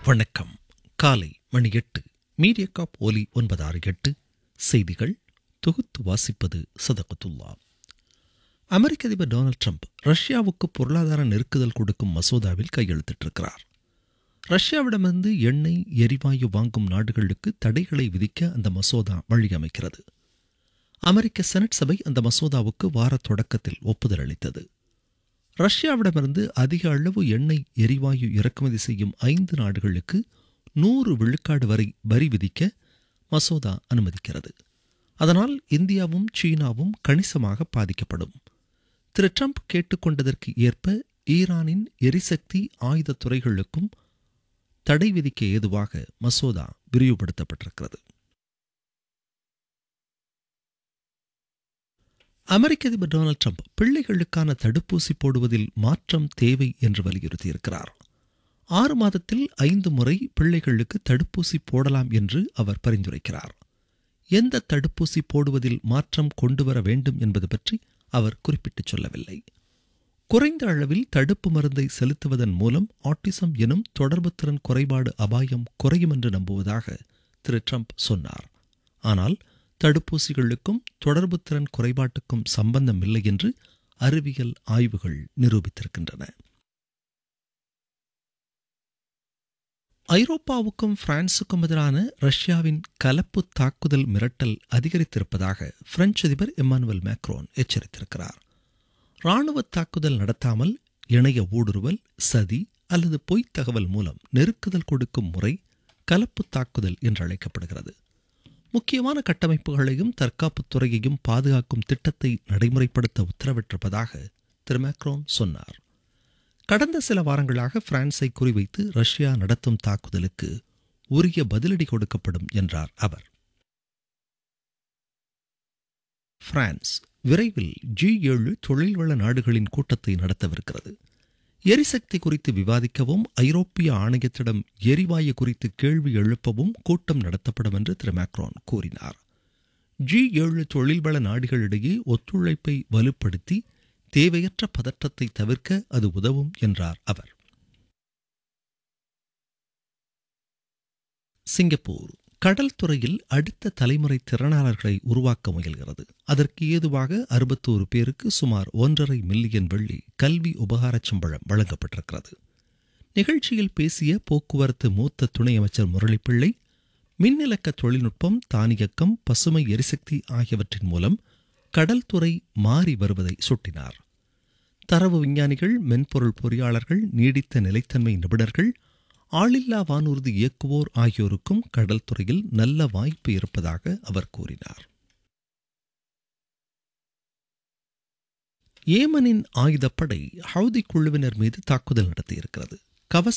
வணக்கம் காலை மணி எட்டு மீடியக்காப் ஒலி ஒன்பதாறு எட்டு செய்திகள் தொகுத்து வாசிப்பது சதகத்துல்லா அமெரிக்க அதிபர் டொனால்ட் ட்ரம்ப் ரஷ்யாவுக்கு பொருளாதார நெருக்குதல் கொடுக்கும் மசோதாவில் கையெழுத்திட்டிருக்கிறார் ரஷ்யாவிடமிருந்து எண்ணெய் எரிவாயு வாங்கும் நாடுகளுக்கு தடைகளை விதிக்க அந்த மசோதா வழியமைக்கிறது அமெரிக்க செனட் சபை அந்த மசோதாவுக்கு வார தொடக்கத்தில் ஒப்புதல் அளித்தது ரஷ்யாவிடமிருந்து அதிக அளவு எண்ணெய் எரிவாயு இறக்குமதி செய்யும் ஐந்து நாடுகளுக்கு நூறு விழுக்காடு வரை வரி விதிக்க மசோதா அனுமதிக்கிறது அதனால் இந்தியாவும் சீனாவும் கணிசமாக பாதிக்கப்படும் திரு ட்ரம்ப் கேட்டுக்கொண்டதற்கு ஏற்ப ஈரானின் எரிசக்தி ஆயுத துறைகளுக்கும் தடை விதிக்க ஏதுவாக மசோதா விரிவுபடுத்தப்பட்டிருக்கிறது அமெரிக்க அதிபர் டொனால்ட் ட்ரம்ப் பிள்ளைகளுக்கான தடுப்பூசி போடுவதில் மாற்றம் தேவை என்று வலியுறுத்தியிருக்கிறார் ஆறு மாதத்தில் ஐந்து முறை பிள்ளைகளுக்கு தடுப்பூசி போடலாம் என்று அவர் பரிந்துரைக்கிறார் எந்த தடுப்பூசி போடுவதில் மாற்றம் கொண்டு வர வேண்டும் என்பது பற்றி அவர் குறிப்பிட்டு சொல்லவில்லை குறைந்த அளவில் தடுப்பு மருந்தை செலுத்துவதன் மூலம் ஆட்டிசம் எனும் தொடர்பு திறன் குறைபாடு அபாயம் குறையும் என்று நம்புவதாக திரு ட்ரம்ப் சொன்னார் ஆனால் தடுப்பூசிகளுக்கும் தொடர்பு திறன் குறைபாட்டுக்கும் சம்பந்தம் இல்லை என்று அறிவியல் ஆய்வுகள் நிரூபித்திருக்கின்றன ஐரோப்பாவுக்கும் பிரான்சுக்கும் எதிரான ரஷ்யாவின் கலப்பு தாக்குதல் மிரட்டல் அதிகரித்திருப்பதாக பிரெஞ்சு அதிபர் எம்மானுவல் மேக்ரோன் எச்சரித்திருக்கிறார் ராணுவ தாக்குதல் நடத்தாமல் இணைய ஊடுருவல் சதி அல்லது பொய்த் தகவல் மூலம் நெருக்குதல் கொடுக்கும் முறை கலப்பு தாக்குதல் என்று அழைக்கப்படுகிறது முக்கியமான கட்டமைப்புகளையும் தற்காப்புத் துறையையும் பாதுகாக்கும் திட்டத்தை நடைமுறைப்படுத்த உத்தரவிட்டிருப்பதாக திரு மேக்ரோன் சொன்னார் கடந்த சில வாரங்களாக பிரான்ஸை குறிவைத்து ரஷ்யா நடத்தும் தாக்குதலுக்கு உரிய பதிலடி கொடுக்கப்படும் என்றார் அவர் பிரான்ஸ் விரைவில் ஜி ஏழு தொழில்வள நாடுகளின் கூட்டத்தை நடத்தவிருக்கிறது எரிசக்தி குறித்து விவாதிக்கவும் ஐரோப்பிய ஆணையத்திடம் எரிவாயு குறித்து கேள்வி எழுப்பவும் கூட்டம் நடத்தப்படும் என்று திரு மேக்ரோன் கூறினார் ஜி ஏழு தொழில்வள நாடுகளிடையே ஒத்துழைப்பை வலுப்படுத்தி தேவையற்ற பதற்றத்தை தவிர்க்க அது உதவும் என்றார் அவர் சிங்கப்பூர் கடல் துறையில் அடுத்த தலைமுறை திறனாளர்களை உருவாக்க முயல்கிறது அதற்கு ஏதுவாக அறுபத்தோரு பேருக்கு சுமார் ஒன்றரை மில்லியன் வெள்ளி கல்வி உபகாரச் சம்பளம் வழங்கப்பட்டிருக்கிறது நிகழ்ச்சியில் பேசிய போக்குவரத்து மூத்த துணை அமைச்சர் முரளிப்பிள்ளை மின்னிலக்க தொழில்நுட்பம் தானியக்கம் பசுமை எரிசக்தி ஆகியவற்றின் மூலம் கடல் துறை மாறி வருவதை சுட்டினார் தரவு விஞ்ஞானிகள் மென்பொருள் பொறியாளர்கள் நீடித்த நிலைத்தன்மை நிபுணர்கள் ஆளில்லா வானூர்தி இயக்குவோர் ஆகியோருக்கும் கடல் துறையில் நல்ல வாய்ப்பு இருப்பதாக அவர் கூறினார் ஏமனின் ஆயுதப்படை ஹவுதி குழுவினர் மீது தாக்குதல் நடத்தியிருக்கிறது கவச